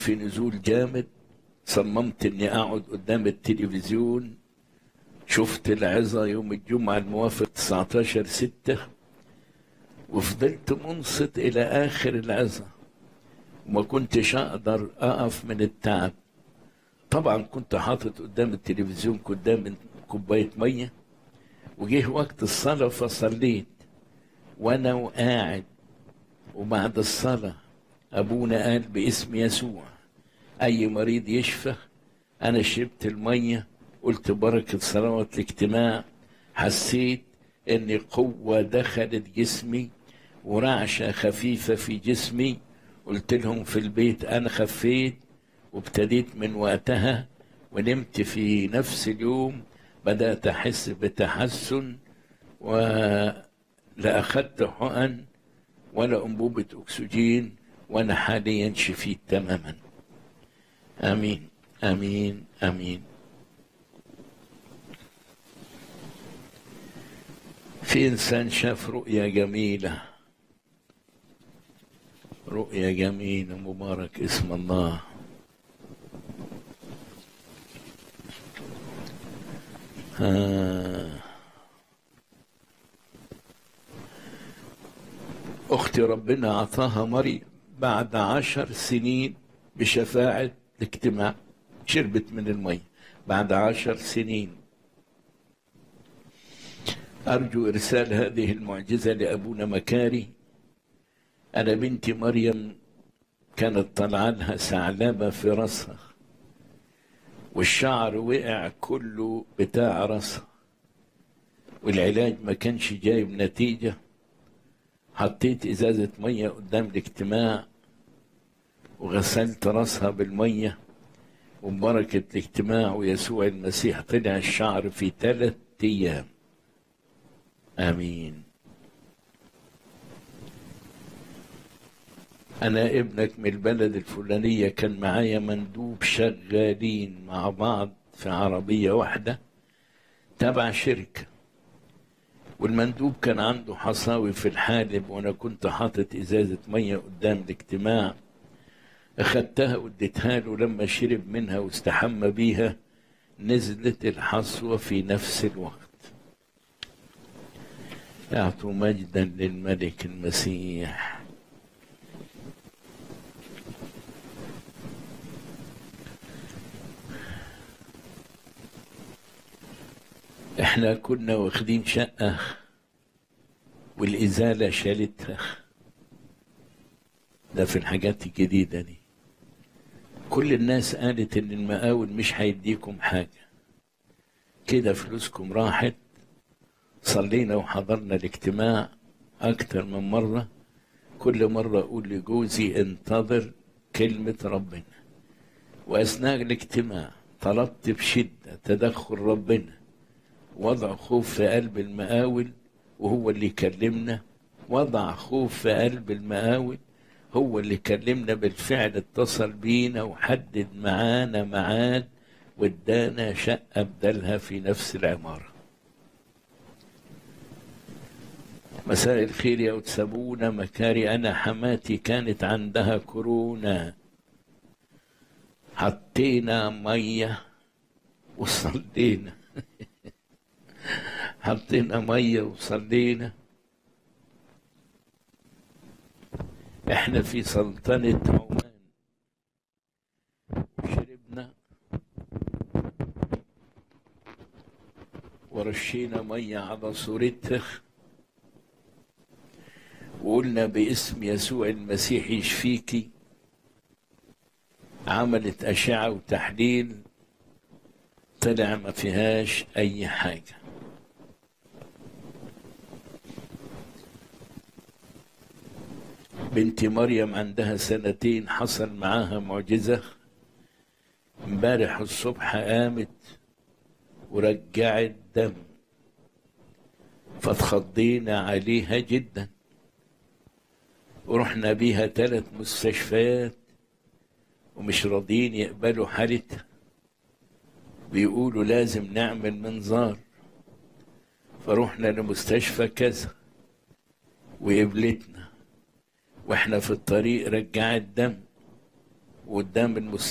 في نزول جامد صممت اني اقعد قدام التلفزيون شفت العظة يوم الجمعة الموافق 19 ستة وفضلت منصت إلى آخر العظة وما كنتش أقدر أقف من التعب طبعا كنت حاطط قدام التلفزيون قدام كوباية مية وجه وقت الصلاة فصليت وأنا وقاعد وبعد الصلاة أبونا قال باسم يسوع أي مريض يشفى أنا شربت المية قلت بركة صلوات الاجتماع حسيت إن قوة دخلت جسمي ورعشة خفيفة في جسمي قلت لهم في البيت أنا خفيت وابتديت من وقتها ونمت في نفس اليوم بدأت أحس بتحسن ولا أخذت حقن ولا أنبوبة أكسجين وأنا حاليا شفيت تماما آمين آمين آمين في إنسان شاف رؤية جميلة رؤية جميلة مبارك اسم الله آه. أختي ربنا أعطاها مريم بعد عشر سنين بشفاعة الاجتماع شربت من المية بعد عشر سنين أرجو إرسال هذه المعجزة لأبونا مكاري أنا بنتي مريم كانت طالعة لها ثعلبة في راسها والشعر وقع كله بتاع راسها والعلاج ما كانش جايب نتيجة حطيت إزازة مية قدام الاجتماع وغسلت راسها بالمية وبركة الاجتماع ويسوع المسيح طلع الشعر في ثلاث أيام آمين أنا ابنك من البلد الفلانية كان معايا مندوب شغالين مع بعض في عربية واحدة تبع شركة والمندوب كان عنده حصاوي في الحالب وأنا كنت حاطط إزازة مية قدام الاجتماع أخدتها واديتها له لما شرب منها واستحمى بيها نزلت الحصوة في نفس الوقت اعطوا مجدا للملك المسيح احنا كنا واخدين شقة والإزالة شالتها ده في الحاجات الجديدة دي كل الناس قالت ان المقاول مش هيديكم حاجة كده فلوسكم راحت صلينا وحضرنا الاجتماع أكتر من مرة كل مرة أقول لجوزي انتظر كلمة ربنا وأثناء الاجتماع طلبت بشدة تدخل ربنا وضع خوف في قلب المقاول وهو اللي كلمنا وضع خوف في قلب المقاول هو اللي كلمنا بالفعل اتصل بينا وحدد معانا ميعاد وادانا شقة بدلها في نفس العمارة مساء الخير يا أتسابونا مكاري أنا حماتي كانت عندها كورونا حطينا مية وصلينا حطينا مية وصلينا احنا في سلطنة عمان شربنا ورشينا مية على صورتها وقلنا باسم يسوع المسيح يشفيكي عملت أشعة وتحليل طلع ما فيهاش أي حاجة بنتي مريم عندها سنتين حصل معاها معجزة امبارح الصبح قامت ورجعت دم فاتخضينا عليها جدا ورحنا بيها ثلاث مستشفيات ومش راضيين يقبلوا حالتها بيقولوا لازم نعمل منظار فروحنا لمستشفى كذا وقبلتنا واحنا في الطريق رجعت دم قدام المس